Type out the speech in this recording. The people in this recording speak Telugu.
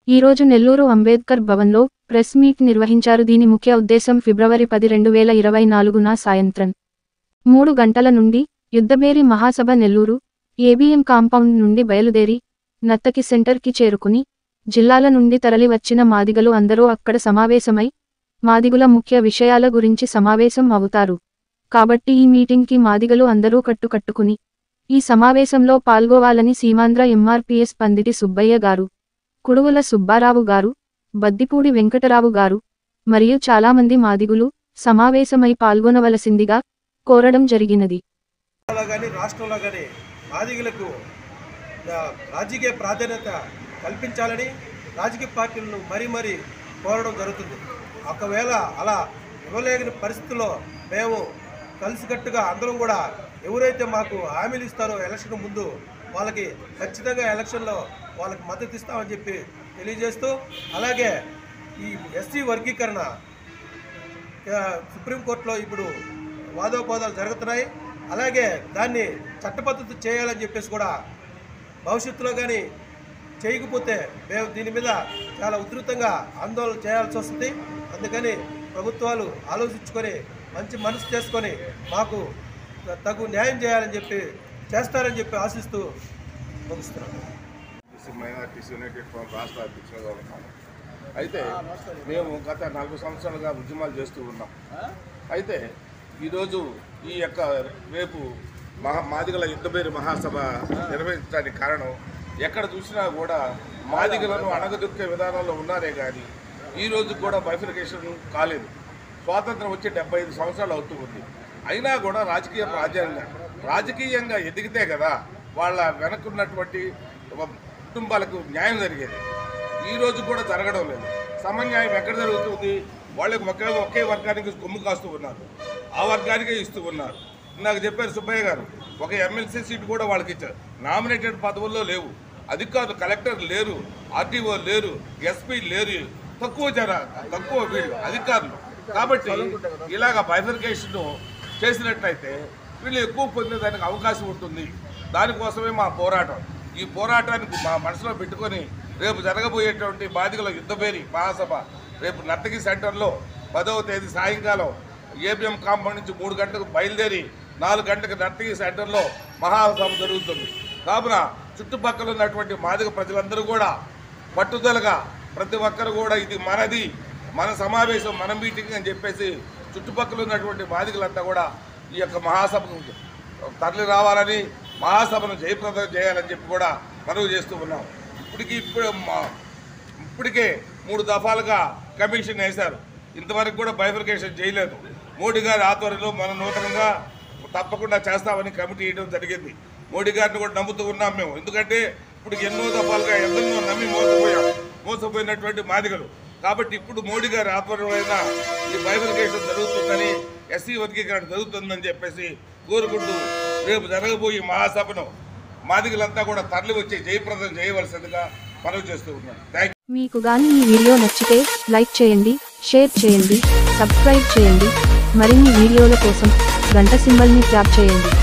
ఈరోజు నెల్లూరు అంబేద్కర్ భవన్లో ప్రెస్ మీట్ నిర్వహించారు దీని ముఖ్య ఉద్దేశం ఫిబ్రవరి పది రెండు వేల ఇరవై నాలుగున సాయంత్రం మూడు గంటల నుండి యుద్ధబేరి మహాసభ నెల్లూరు ఏబిఎం కాంపౌండ్ నుండి బయలుదేరి నత్తకి సెంటర్కి చేరుకుని జిల్లాల నుండి తరలివచ్చిన మాదిగలు అందరూ అక్కడ సమావేశమై మాదిగుల ముఖ్య విషయాల గురించి సమావేశం అవుతారు కాబట్టి ఈ మీటింగ్కి మాదిగలు అందరూ కట్టుకట్టుకుని ఈ సమావేశంలో పాల్గొవాలని సీమాంధ్ర ఎంఆర్పీఎస్ పందిటి సుబ్బయ్య గారు కుడువుల సుబ్బారావు గారు బద్దిపూడి వెంకటరావు గారు మరియు చాలామంది మాదిగులు సమావేశమై పాల్గొనవలసిందిగా కోరడం జరిగినది లో కానీ రాష్ట్రంలో కానీ మాదిగలకు ఆ, రాజకీయ ప్రాధాన్యత కల్పించాలని రాజకీయ పార్టీలను మరీ మరీ కోరడం జరుగుతుంది ఒకవేళ అలా ఇవ్వలేని పరిస్థితుల్లో మేము కలిసికట్టుగా అందరం కూడా ఎవరైతే మాకు హామీలు ఇస్తారో ఎలక్షన్ ముందు వాళ్ళకి ఖచ్చితంగా ఎలక్షన్లో వాళ్ళకి మద్దతు ఇస్తామని చెప్పి తెలియజేస్తూ అలాగే ఈ ఎస్సీ వర్గీకరణ ఆ, సుప్రీంకోర్టులో ఇప్పుడు వాదోపవాదాలు జరుగుతున్నాయి అలాగే దాన్ని చట్టపద్ధతి చేయాలని చెప్పేసి కూడా భవిష్యత్తులో కానీ చేయకపోతే మేము దీని మీద చాలా ఉధృతంగా ఆందోళన చేయాల్సి వస్తుంది అందుకని ప్రభుత్వాలు ఆలోచించుకొని మంచి మనసు చేసుకొని మాకు తగు న్యాయం చేయాలని చెప్పి చేస్తారని చెప్పి ఆశిస్తూ ముగిస్తున్నాను బీసీ మైనార్టీస్ యునైటెడ్ ఫోరం రాష్ట్ర అధ్యక్షులుగా ఉన్నాము అయితే మేము గత నలభై సంవత్సరాలుగా ఉద్యమాలు చేస్తూ ఉన్నాం అయితే ఈరోజు ఈ యొక్క రేపు మహా మాదిగల యుద్ధబేరి మహాసభ నిర్వహించడానికి కారణం ఎక్కడ చూసినా కూడా మాదిగలను అణగదొక్కే విధానంలో ఉన్నారే కానీ ఈ రోజు కూడా బైఫికేషన్ కాలేదు స్వాతంత్రం వచ్చి డెబ్బై ఐదు సంవత్సరాలు అవుతూ ఉంది అయినా కూడా రాజకీయ ప్రాధాన్యంగా రాజకీయంగా ఎదిగితే కదా వాళ్ళ వెనకున్నటువంటి ఒక కుటుంబాలకు న్యాయం జరిగేది ఈ రోజు కూడా జరగడం లేదు సమన్యాయం ఎక్కడ జరుగుతుంది వాళ్ళకి ఒకే ఒకే వర్గానికి కొమ్ము కాస్తూ ఉన్నారు ఆ వర్గానికే ఇస్తూ ఉన్నారు నాకు చెప్పారు సుబ్బయ్య గారు ఒక ఎమ్మెల్సీ సీటు కూడా వాళ్ళకి ఇచ్చారు నామినేటెడ్ పదవుల్లో లేవు అధికారులు కలెక్టర్ లేరు ఆర్టీఓ లేరు ఎస్పీ లేరు తక్కువ జన తక్కువ వీళ్ళు అధికారులు కాబట్టి ఇలాగ బైఫర్కేషన్ చేసినట్లయితే వీళ్ళు ఎక్కువ పొందేదానికి అవకాశం ఉంటుంది దానికోసమే మా పోరాటం ఈ పోరాటానికి మా మనసులో పెట్టుకొని రేపు జరగబోయేటువంటి బాధితుల యుద్ధపేరి మహాసభ రేపు నర్తకి సెంటర్లో పదవ తేదీ సాయంకాలం ఏబిఎం కాంపౌండ్ నుంచి మూడు గంటలకు బయలుదేరి నాలుగు గంటలకు నర్తకి సెంటర్లో మహాసభ జరుగుతుంది కావున చుట్టుపక్కల ఉన్నటువంటి మాదిగ ప్రజలందరూ కూడా పట్టుదలగా ప్రతి ఒక్కరు కూడా ఇది మనది మన సమావేశం మన మీటింగ్ అని చెప్పేసి చుట్టుపక్కల ఉన్నటువంటి బాధికులంతా కూడా ఈ యొక్క మహాసభకు తరలి రావాలని మహాసభను జయప్రదం చేయాలని చెప్పి కూడా మనవి చేస్తూ ఉన్నాం ఇప్పటికి ఇప్పుడు మా- ఇప్పటికే మూడు దఫాలుగా కమిషన్ వేశారు ఇంతవరకు కూడా బైఫర్కేషన్ చేయలేదు మోడీ గారి ఆధ్వర్యంలో మనం నూతనంగా తప్పకుండా చేస్తామని కమిటీ వేయడం జరిగింది మోడీ గారిని కూడా నమ్ముతూ ఉన్నాం మేము ఎందుకంటే ఇప్పుడు ఎన్నో దఫాలుగా ఎందరినో నమ్మి మోసపోయాం మోసపోయినటువంటి మాదిగలు కాబట్టి ఇప్పుడు మోడీ గారి ఆధ్వర్యంలో ఈ బైఫర్కేషన్ జరుగుతుందని ఎస్సీ వర్గీకరణ జరుగుతుందని చెప్పేసి కోరుకుంటూ రేపు జరగబోయే మహాసభను మాదిగలంతా కూడా తరలి వచ్చి జయప్రదం చేయవలసిందిగా మనవి చేస్తూ ఉన్నాను థ్యాంక్ మీకు గాని ఈ వీడియో నచ్చితే లైక్ చేయండి షేర్ చేయండి సబ్స్క్రైబ్ చేయండి మరిన్ని వీడియోల కోసం గంట సింబల్ని ట్యాప్ చేయండి